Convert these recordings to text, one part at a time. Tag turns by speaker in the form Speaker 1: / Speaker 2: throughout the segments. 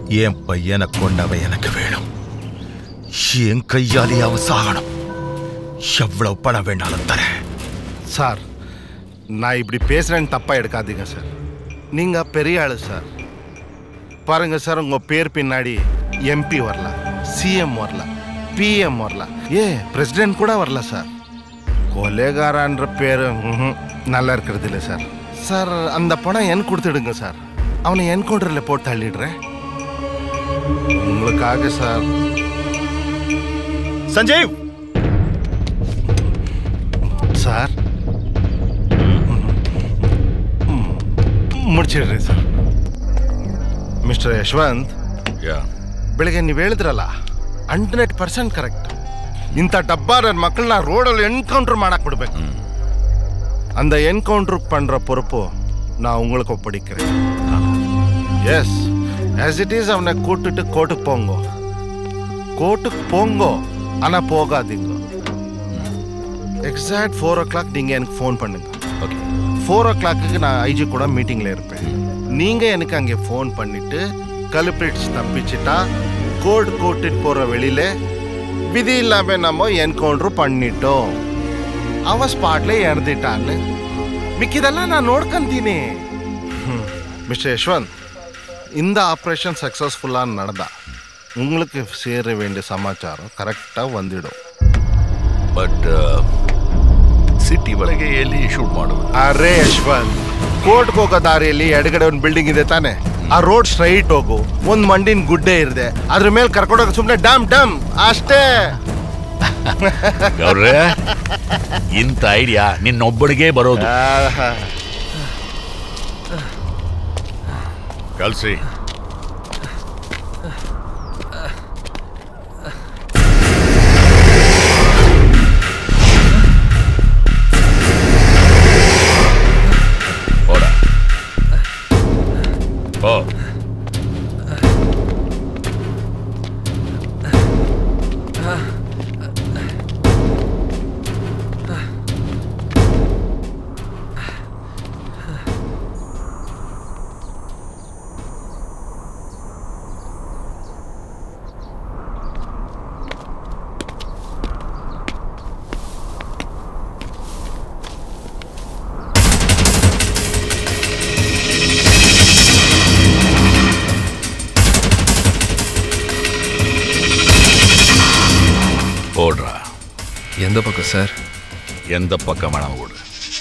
Speaker 1: என் பையனை கொண்டவ எனக்கு வேணும் என் கையாலே அவ சாகணும் எவ்வளவு பணம் வேணாலும் தரேன்
Speaker 2: சார் நான் இப்படி பேசுறேன்னு தப்பா எடுக்காதீங்க சார் நீங்க பெரிய ஆளு சார் பாருங்க சார் உங்க பேர் பின்னாடி எம்பி வரலாம் சிஎம் வரலாம் பிஎம் வரலாம் ஏ பிரசிடென்ட் கூட வரல சார் கொலைகாரான்ற பேர் ம்ஹும், நல்லா இருக்கிறது இல்லை சார் சார் அந்த பணம் என் கொடுத்துடுங்க சார் அவனை என்கவுண்டரில் போட்டு தள்ளிடுறேன் உங்களுக்காக சார்
Speaker 1: சஞ்சீவ்
Speaker 2: சார் ம், ಮುಡ್ಚಿಡ್ರಿ ಸರ್ ಮಿಸ್ಟರ್ ಯಶವಂತ್ ಬೆಳಿಗ್ಗೆ ನೀವು ಹೇಳಿದ್ರಲ್ಲ ಹಂಡ್ರೆಡ್ ಪರ್ಸೆಂಟ್ ಕರೆಕ್ಟ್ ಇಂಥ ಡಬ್ಬಾ ನನ್ನ ಮಕ್ಕಳನ್ನ ರೋಡಲ್ಲಿ ಎನ್ಕೌಂಟರ್ ಮಾಡಕ್ ಬಿಡ್ಬೇಕು அந்த என்கவுண்டர் பண்ற பொறுப்பு நான் உங்களுக்கு ஒப்படைக்கிறேன் எஸ் ஆஸ் இட் இஸ் அவனை கூட்டுட்டு கோர்ட்டுக்கு போங்க கோர்ட்டுக்கு போங்க ஆனா போகாதீங்க எக்ஸாக்ட் ஃபோர் ஓ கிளாக் நீங்கள் எனக்கு ஃபோன் பண்ணுங்க
Speaker 1: ஓகே
Speaker 2: ஃபோர் ஓ கிளாக்கு நான் ஐஜி கூட மீட்டிங்கில் இருப்பேன் நீங்கள் எனக்கு அங்கே ஃபோன் பண்ணிட்டு கல்பிரிட்ஸ் தப்பிச்சிட்டா கோர்ட் கூட்டிட்டு போகிற வெளியில விதி இல்லாமல் நம்ம என்கவுண்டர் பண்ணிட்டோம் அவன் ஸ்பாட்ல இறந்துட்டான்னு மிக்கிதெல்லாம் நான் நோಡ್ಕಂತೀನಿ மிஸ்டர் யஷ்வந்த் இந்த ஆப்ரேஷன் சக்ஸஸ்ஃபுல்லாக நடந்தா உங்களுக்கு சேர வேண்டிய சமாச்சாரம் கரெக்டாக வந்துடும்
Speaker 3: ಬಟ್ ಸಿಟಿ ಒಳಗೆ ಎಲ್ಲಿ ಶೂಟ್ ಮಾಡುವುದು
Speaker 2: ಅರೆ ಯಶವಂತ್ ಕೋರ್ಟ್ಗೆ ಹೋಗೋ ದಾರಿಯಲ್ಲಿ ಎಡಗಡೆ ಒಂದು ಬಿಲ್ಡಿಂಗ್ ಇದೆ ತಾನೆ ಆ ರೋಡ್ ಸ್ಟ್ರೈಟ್ ಹೋಗು ಒಂದ್ ಮಂಡಿನ ಗುಡ್ಡೆ ಇದೆ ಅದ್ರ ಮೇಲೆ ಕರ್ಕೊಂಡೋಗ ಸುಮ್ಮನೆ ಡಮ್ ಡಮ್ ಅಷ್ಟೇ
Speaker 3: ಗೌಡ್ರೆ ಇಂಥ ಐಡಿಯಾ ನಿನ್ನೊಬ್ಬಳಿಗೆ ಬರೋದು
Speaker 2: ಆಹಾ.
Speaker 3: ಕಳ್ಸಿ ಹೋಡ ಓ ஓடுறா
Speaker 4: எந்த பக்கம் சார்
Speaker 3: எந்த பக்கம் வேணாம் ஓடு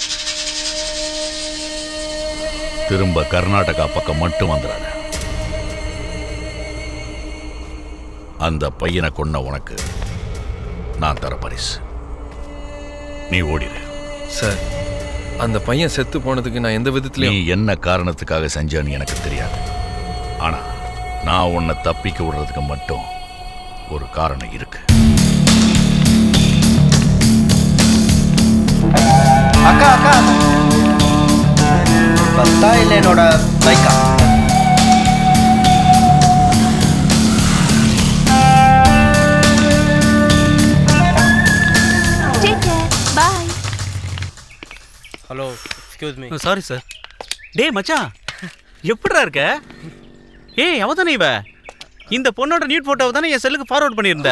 Speaker 3: திரும்ப கர்நாடகா பக்கம் மட்டும் வந்துடாத அந்த பையனை கொன்ன உனக்கு நான் தர பரிசு நீ ஓடிடு
Speaker 4: சார் அந்த பையன் செத்து போனதுக்கு நான் எந்த
Speaker 3: நீ
Speaker 4: விதத்துலயும்
Speaker 3: என்ன காரணத்துக்காக செஞ்சேன்னு எனக்கு தெரியாது ஆனா நான் உன்னை தப்பிக்க விடுறதுக்கு மட்டும் ஒரு காரணம் இருக்கு
Speaker 5: அக்கா அக்கா பஸ்ஸா இல்லை என்னோட பைக்கா
Speaker 6: bye
Speaker 5: hello excuse me
Speaker 7: sorry sir டேய் மச்சான் எப்படிடா இருக்க ஏய் அவ தானே இவ இந்த பொண்ணோட நியூட் போட்டோவை தானே என் செல்லுக்கு ஃபார்வர்ட் பண்ணியிருந்த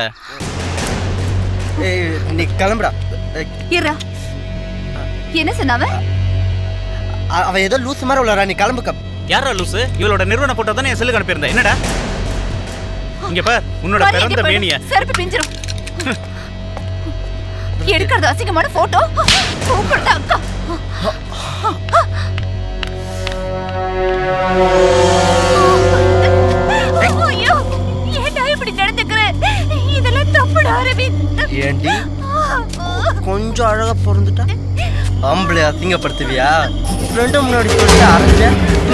Speaker 5: ஏய் நீ கிளம்புடா
Speaker 6: இருடா என்ன சொன்னாவ
Speaker 5: அ- அவ ஏதோ லூஸ் மாதிரி உள்ளடா நீ கிளம்புக்க
Speaker 7: யாரா லூசு இவளோட நிறுவன போட்டோ தானே என் செல்லுக்கு அனுப்பியிருந்தேன் என்னடா இங்க பார் உன்னோட
Speaker 6: பாரு,
Speaker 7: பிறந்த
Speaker 6: எங்க போய்
Speaker 7: மேனிய
Speaker 6: செருப்பு பிஞ்சிரும் எடுக்கிறது அசிங்கமான போட்டோ கூப்பிடுறது அக்கா ஐயோ ஏன்டா இப்படி நடந்துக்கிற இதெல்லாம் தப்புடா அரவிந்த்
Speaker 5: ஏண்டி கொஞ்சம் அழகா பிறந்துட்டா ஆம்பளை அசிங்கப்படுத்துவியா ஃப்ரெண்டு முன்னாடி சொல்லி அரைஞ்ச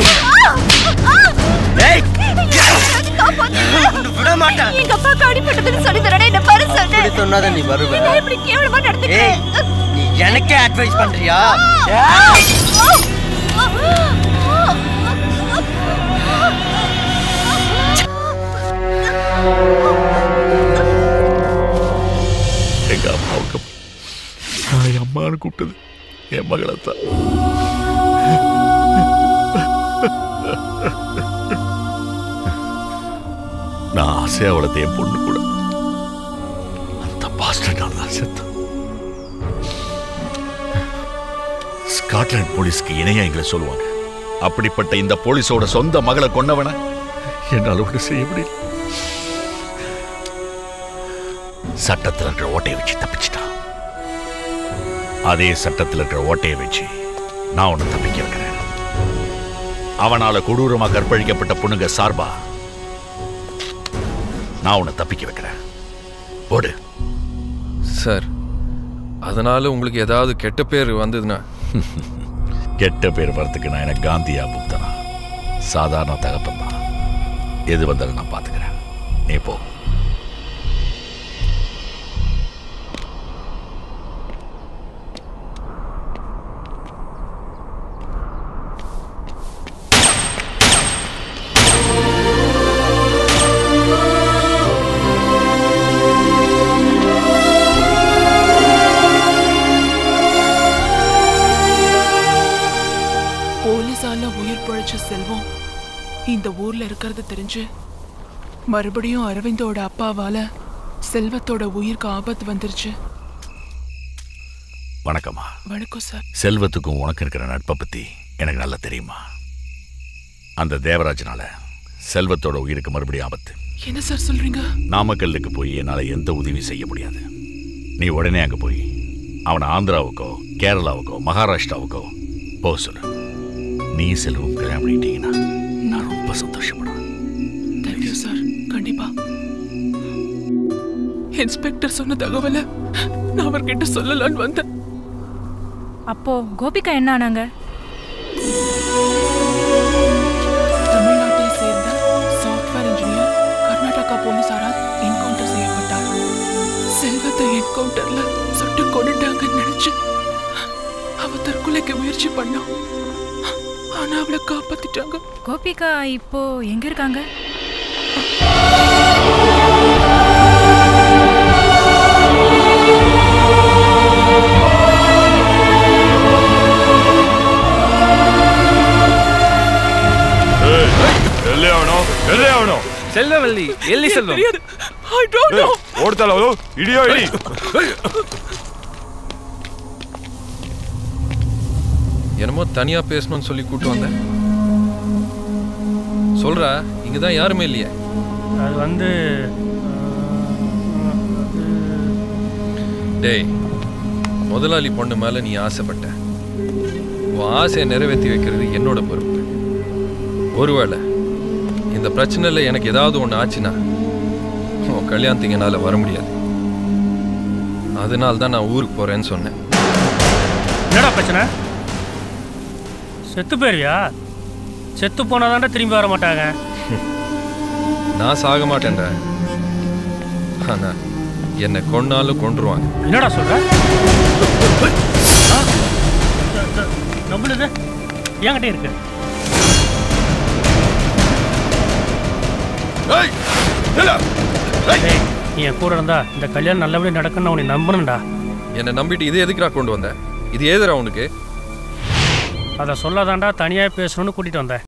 Speaker 5: ஏய் விட மாட்டேன்
Speaker 6: எங்க அப்பாக்கு அடிபட்டதுன்னு சொல்லி தரடா என்ன பாரு சொன்னேன்
Speaker 5: இப்படி சொன்னாதான் நீ வருவ
Speaker 6: நான் இப்படி கேவலமா
Speaker 5: ஏய்
Speaker 6: நடந்துக்கிறேன்
Speaker 5: நீ எனக்கே அட்வைஸ் பண்றியா
Speaker 3: எங்க அம்மாவுக்கு நான் என் அம்மான்னு கூப்பிட்டது என் மகளை தான் நான் ஆசையா வளர்த்த என் பொண்ணு கூட அந்த பாஸ்டர்னால தான் செத்தான் ஸ்காட்லாந்து போலீஸ்க்கு இணையா எங்களை சொல்லுவாங்க அப்படிப்பட்ட இந்த போலீஸோட சொந்த மகளை கொன்னவன என்னால் ஒன்று செய்ய முடியல சட்டத்தில் இருக்கிற ஓட்டையை வச்சு தப்பிச்சிட்டான் அதே சட்டத்தில் இருக்கிற ஓட்டையை வச்சு நான் உன்னை தப்பிக்க வைக்கிறேன் அவனால கொடூரமா கற்பழிக்கப்பட்ட பொண்ணுங்க சார்பா நான் உன்னை தப்பிக்க வைக்கிறேன் ஓடு
Speaker 4: சார் அதனால உங்களுக்கு ஏதாவது கெட்ட பேர் வந்ததுன்னா
Speaker 3: கெட்ட பேர் வரத்துக்கு நான் எனக்கு காந்தியா புத்தனா சாதாரண தகப்பன் தான் எது வந்தாலும் நான் பார்த்துக்கிறேன் நீ போ
Speaker 8: போலீஸால உயிர் பழைச்ச செல்வம் இந்த ஊர்ல இருக்கிறது தெரிஞ்சு மறுபடியும் அரவிந்தோட அப்பாவால செல்வத்தோட உயிருக்கு ஆபத்து வந்துருச்சு
Speaker 3: வணக்கம்மா
Speaker 8: வணக்கம் சார்
Speaker 3: செல்வத்துக்கும் உனக்கு இருக்கிற நட்பை பத்தி எனக்கு நல்லா தெரியுமா அந்த தேவராஜனால செல்வத்தோட உயிருக்கு மறுபடியும் ஆபத்து
Speaker 8: என்ன சார் சொல்றீங்க
Speaker 3: நாமக்கல்லுக்கு போய் என்னால் எந்த உதவியும் செய்ய முடியாது நீ உடனே அங்கே போய் அவனை ஆந்திராவுக்கோ கேரளாவுக்கோ மகாராஷ்டிராவுக்கோ போக சொல்லு நீ செல்வம் கல்யாணம் பண்ணிட்டீங்கன்னா நான் ரொம்ப சந்தோஷப்படுவேன்
Speaker 8: தேங்க்யூ சார் கண்டிப்பா இன்ஸ்பெக்டர் சொன்ன தகவலை நான் அவர்கிட்ட சொல்லலான்னு வந்தேன்
Speaker 6: அப்போ கோபிகா என்ன ஆனாங்க
Speaker 8: தமிழ்நாட்டை சேர்ந்த சாஃப்ட்வேர் இன்ஜினியர் கர்நாடகா போலீசாரால் என்கவுண்டர் செய்யப்பட்டார் செல்வத்தை என்கவுண்டர்ல சுட்டு கொண்டுட்டாங்கன்னு நினைச்சு அவ தற்கொலைக்கு முயற்சி பண்ணான் ஆனா அவளை காப்பாத்திட்டாங்க
Speaker 6: கோபிகா இப்போ எங்க இருக்காங்க
Speaker 9: ಎಲ್ಲಿ ಅವನು ಎಲ್ಲಿ ಅವನು
Speaker 10: செல்வவல்லி எல்லி செல்வம்
Speaker 8: தெரியாது ஐ டோன்ட் நோ
Speaker 9: ಓಡ್ತಲ್ಲ ಅವನು ಹಿಡಿಯೋ ಹಿಡಿ
Speaker 4: என்னமோ தனியா பேசணும்னு சொல்லி கூட்டு வந்தேன் சொல்றா இங்க தான் யாருமே இல்லையே
Speaker 10: அது வந்து
Speaker 4: டேய் முதலாளி பொண்ணு மேல நீ ஆசைப்பட்ட உன் ஆசையை நிறைவேற்றி வைக்கிறது என்னோட பொறுப்பு ஒருவேளை இந்த பிரச்சனையில் எனக்கு ஏதாவது ஒன்று ஆச்சுன்னா உன் கல்யாணத்துக்கு என்னால் வர முடியாது அதனால தான் நான் ஊருக்கு போறேன்னு சொன்னேன்
Speaker 10: என்னடா பிரச்சனை செத்து போயிருவியா செத்து போனாதான்டா திரும்பி வர மாட்டாங்க
Speaker 4: நான் சாக மாட்டேன்டா ஆனா என்னை கொன்னாலும் கொன்றுவாங்க
Speaker 10: என்னடா சொல்ற ஆ? இந்த- இந்த நம்மளுது என்கிட்ட இருக்கு டேய், நீ என் கூட இருந்தா இந்த கல்யாணம் நல்லபடியா நடக்குன்னு உன்னை நம்பணும்டா
Speaker 4: என்னை நம்பிட்டு இது எதுக்குடா கொண்டு வந்த இது ஏதுடா உனக்கு
Speaker 10: அதை சொல்லாதாண்டா தனியாக பேசணும்னு கூட்டிகிட்டு வந்தேன்